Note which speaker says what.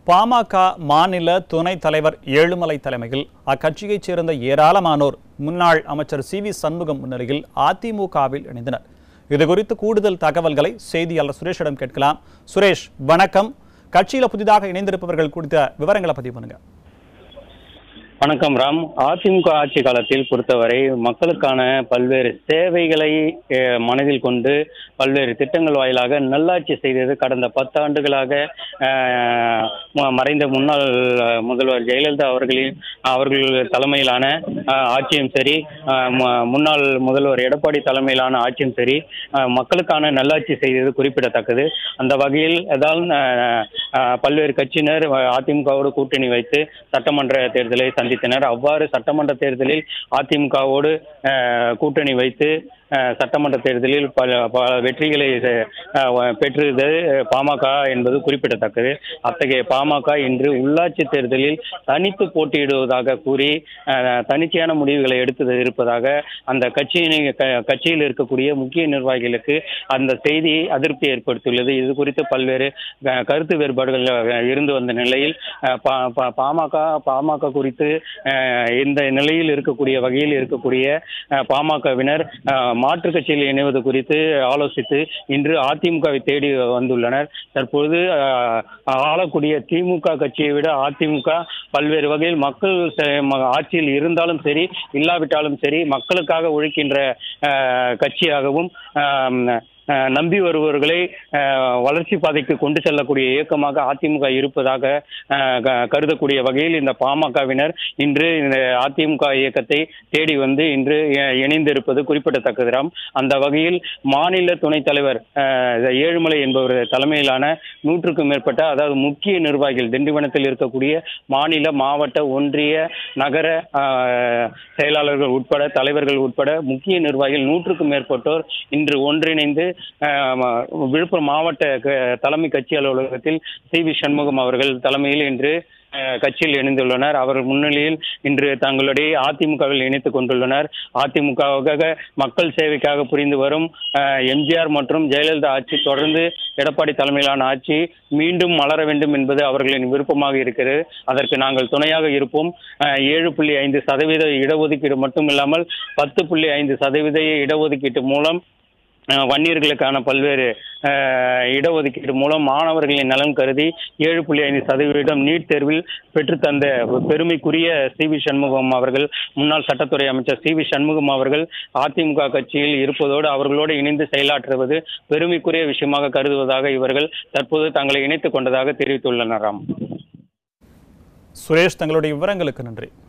Speaker 1: பாமக மாநில துணைத் தலைவர் ஏழுமலை தலைமையில் அக்கட்சியைச் சேர்ந்த ஏராளமானோர் முன்னாள் அமைச்சர் சி வி சண்முகம் முன்னிலையில் அதிமுகவில் இணைந்தனர் இதுகுறித்து கூடுதல் தகவல்களை செய்தியாளர் சுரேஷிடம் கேட்கலாம் சுரேஷ் வணக்கம் கட்சியில புதிதாக இணைந்திருப்பவர்கள் குறித்த விவரங்களை பதிவு பண்ணுங்க
Speaker 2: வணக்கம் ராம் அதிமுக ஆட்சி காலத்தில் பொறுத்தவரை மக்களுக்கான பல்வேறு சேவைகளை அஹ், மனதில் கொண்டு பல்வேறு திட்டங்கள் வாயிலாக நல்லாட்சி செய்தது கடந்த பத்தாண்டுகளாக அஹ், ம- மறைந்த முன்னாள் அஹ், முதல்வர் ஜெயலலிதா அவர்களின் அவர்கள் தலைமையிலான அஹ், ஆட்சியும் சரி அஹ், மு- முன்னாள் முதல்வர் எடப்பாடி தலைமையிலான ஆட்சியும் சரி அஹ், மக்களுக்கான நல்லாட்சி செய்தது குறிப்பிடத்தக்கது அந்த வகையில் அதால் அஹ், அஹ், பல்வேறு கட்சியினர் அஹ், அதிமுகவோடு கூட்டணி வைத்து சட்டமன்ற தேர்தலை சந்தித்தனர் அவ்வாறு சட்டமன்ற தேர்தலில் அதிமுகவோடு அஹ், கூட்டணி வைத்து அஹ், சட்டமன்ற தேர்தலில் பல பல வெற்றிகளை அஹ், பெற்றது பாமக என்பது குறிப்பிடத்தக்கது அத்தகைய பாமக இன்று உள்ளாட்சி தேர்தலில் தனித்து போட்டியிடுவதாக கூறி அஹ், தன்னிச்சையான முடிவுகளை எடுத்து இருப்பதாக அந்த கட்சியினை க- கட்சியில் இருக்கக்கூடிய முக்கிய நிர்வாகிகளுக்கு அந்த செய்தி அதிருப்தி ஏற்படுத்தியுள்ளது இது குறித்து பல்வேறு அஹ், கருத்து வேறுபாடுகள் அஹ், இருந்து வந்த நிலையில் அஹ், பா- பா- பாமக பாமக குறித்து அஹ், இந்த நிலையில் இருக்கக்கூடிய வகையில் இருக்கக்கூடிய அஹ், பாமகவினர் அஹ், மாற்றுக் கட்சியில் இணைவது குறித்து ஆலோசித்து இன்று அதிமுகவை தேடி வந்துள்ளனர் தற்பொழுது அஹ், ஆளக்கூடிய திமுக கட்சியை விட அதிமுக பல்வேறு வகையில் மக்கள் செ- ம- ஆட்சியில் இருந்தாலும் சரி இல்லாவிட்டாலும் சரி மக்களுக்காக உழைக்கின்ற அஹ், கட்சியாகவும் ஆம், அஹ், நம்பி வருபவர்களை அஹ், வளர்ச்சி பாதைக்கு கொண்டு செல்லக்கூடிய இயக்கமாக அதிமுக இருப்பதாக அஹ், க- கருதக்கூடிய வகையில் இந்த பாமகவினர் இன்று இந்த அதிமுக இயக்கத்தை தேடி வந்து இன்று இ- இணைந்திருப்பது குறிப்பிடத்தக்கது ராம் அந்த வகையில் மாநில துணைத் தலைவர் அஹ், ஏழுமலை என்பவர் தலைமையிலான நூற்றுக்கும் மேற்பட்ட அதாவது முக்கிய நிர்வாகிகள் திண்டிவனத்தில் இருக்கக்கூடிய மாநில மாவட்ட ஒன்றிய நகர அஹ், செயலாளர்கள் உட்பட தலைவர்கள் உட்பட முக்கிய நிர்வாகிகள் நூற்றுக்கும் மேற்பட்டோர் இன்று ஒன்றிணைந்து அஹ், ம- விழுப்புரம் மாவட்ட க- தலைமை கட்சி அலுவலகத்தில் சி வி சண்முகம் அவர்கள் தலைமையில் இன்று அஹ், கட்சியில் இணைந்துள்ளனர் அவர் முன்னிலையில் இன்று தங்களுடைய அதிமுகவில் இணைத்துக் கொண்டுள்ளனர் அதிமுகவாக மக்கள் சேவைக்காக புரிந்து வரும் அஹ், எம்ஜிஆர் மற்றும் ஜெயலலிதா ஆட்சி தொடர்ந்து எடப்பாடி தலைமையிலான ஆட்சி மீண்டும் மலர வேண்டும் என்பது அவர்களின் விருப்பமாக இருக்கிறது அதற்கு நாங்கள் துணையாக இருப்போம் அஹ், ஏழு புள்ளி ஐந்து சதவீத இடஒதுக்கீடு மட்டுமில்லாமல் பத்து புள்ளி ஐந்து சதவீத இடஒதுக்கீட்டு மூலம் அஹ், வன்னியர்களுக்கான பல்வேறு அஹ், இடஒதுக்கீடு மூலம் மாணவர்களின் நலன் கருதி ஏழு புள்ளி ஐந்து சதவீதம் நீட் தேர்வில் பெற்றுத்தந்த பெருமைக்குரிய சி வி சண்முகம் அவர்கள் முன்னாள் சட்டத்துறை அமைச்சர் சி வி சண்முகம் அவர்கள் அதிமுக கட்சியில் இருப்பதோடு அவர்களோடு இணைந்து செயலாற்றுவது பெருமைக்குரிய விஷயமாக கருதுவதாக இவர்கள் தற்போது தங்களை இணைத்துக் கொண்டதாக தெரிவித்துள்ளனர் ராம்
Speaker 1: சுரேஷ் தங்களுடைய விவரங்களுக்கு நன்றி